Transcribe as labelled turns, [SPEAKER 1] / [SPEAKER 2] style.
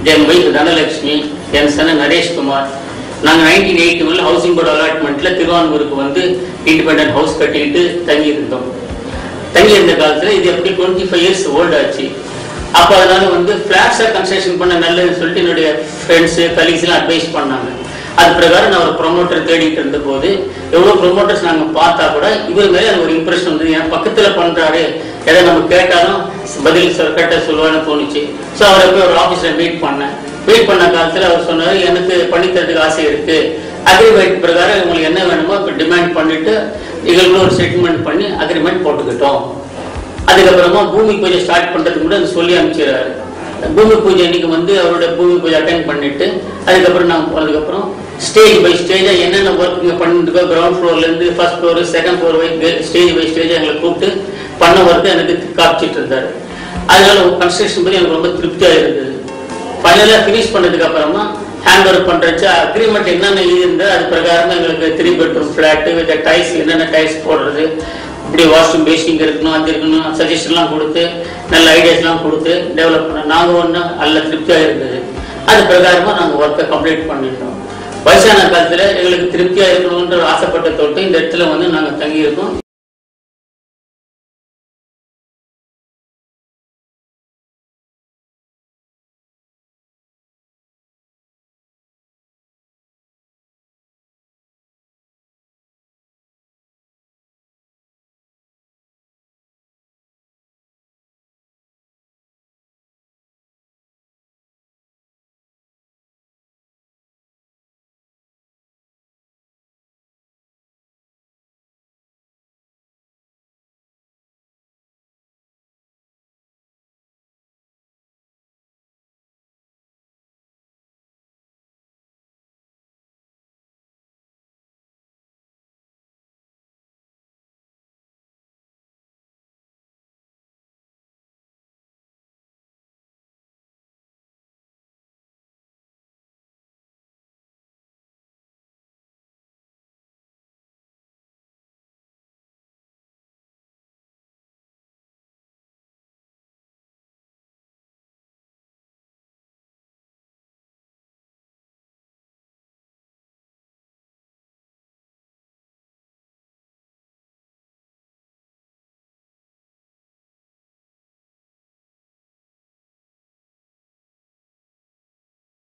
[SPEAKER 1] என் wife Dhanalakshmi என் சன நரேஷ்குமார் நாங்கள் nineteen eighty ஒன்ல ஹவுசிங் போர்டு அலாட்மெண்ட்ல திருவான்மூருக்கு வந்து இண்டிபெண்டன்ட் ஹவுஸ் கட்டிக்கிட்டு தங்கி இருந்தோம் தங்கி இருந்த காலத்துல இது எப்படி டுவெண்ட்டி ஃபைவ் இயர்ஸ் ஓல்ட் ஆச்சு அப்போ அதனால வந்து ஃபிளாட்ஸாக கன்ஸ்ட்ரக்ஷன் பண்ண நல்லதுன்னு சொல்லிட்டு என்னுடைய ஃப்ரெண்ட்ஸு கலீக்ஸ் எல்லாம் அட்வைஸ் பண்ணாங்க அது பிரகாரம் நான் ஒரு ப்ரொமோட்டர் தேடிட்டு இருந்த போது எவ்வளோ ப்ரொமோட்டர்ஸ் நாங்கள் பார்த்தா கூட இவர் மேலே எனக்கு ஒரு இம்ப்ரெஷன் வந்து ஏன்னா பக்கத்தில் பண்ணுறாரு எதை நம்ம கேட்டாலும் பதில் சொல் கரெக்டாக சொல்லுவான்னு தோணுச்சு ஸோ அவரை போய் ஒரு ஆஃபீஸில் மீட் பண்ணேன் மீட் பண்ண காலத்தில் அவர் சொன்னார் எனக்கு பண்ணித்தரதுக்கு ஆசை இருக்கு அக்ரிமெண்ட் பிரகாரம் உங்களுக்கு என்ன வேணுமோ இப்போ டிமாண்ட் பண்ணிட்டு எங்களுக்கு ஒரு செட்டில்மெண்ட் பண்ணி அக்ரிமெண்ட் போட்டுக்கிட்டோம் அதுக்கப்புறமா பூமி பூஜை ஸ்டார்ட் பண்றதுக்கு கூட அது சொல்லி அனுப்பிச்சிடுறாரு பூமி பூஜை அன்னைக்கு வந்து அவரோட பூமி பூஜை அட்டன் பண்ணிட்டு அதுக்கப்புறம் நாங்கள் போனதுக்கப்புறம் ஸ்டேஜ் பை ஸ்டேஜாக என்னென்ன ஒர்க் இங்கே பண்ணிட்டு கிரவுண்ட் ஃப்ளோர்லேருந்து first floor second floor by stage by stage எங்களை கூப்பிட்டு பண்ண ஒர்க்கு எனக்கு காமிச்சிட்டு இருந்தாரு அதனால கன்ஸ்ட்ரக்ஷன் பற்றி எனக்கு ரொம்ப திருப்தியாக இருந்தது ஃபைனலாக ஃபினிஷ் பண்ணதுக்கு அப்புறமா ஹேண்ட் ஓவர் பண்ணுறச்சு அக்ரிமெண்ட் என்னென்ன இருந்தோ அது பிரகாரம் எங்களுக்கு three bedroom flat with tiles என்னென்ன டைல்ஸ் போடுறது இப்படி வாஷ்ரூம் பேசிங் இருக்கணும் அது இருக்கணும் சஜஷன்லாம் கொடுத்து நல்ல ஐடியாஸ்லாம் கொடுத்து டெவலப் பண்ண நாங்கள் ஒன்று நல்ல திருப்தியாக இருந்தது அது பிரகாரமாக நாங்கள் ஒர்க்கை கம்ப்ளீட் பண்ணிட்டோம் வயசான காலத்தில் எங்களுக்கு திருப்தியாக இருக்கணுன்ற ஆசைப்பட்ட தொட்டு இந்த இடத்துல வந்து நாங்கள் தங்கியிருக்கோம்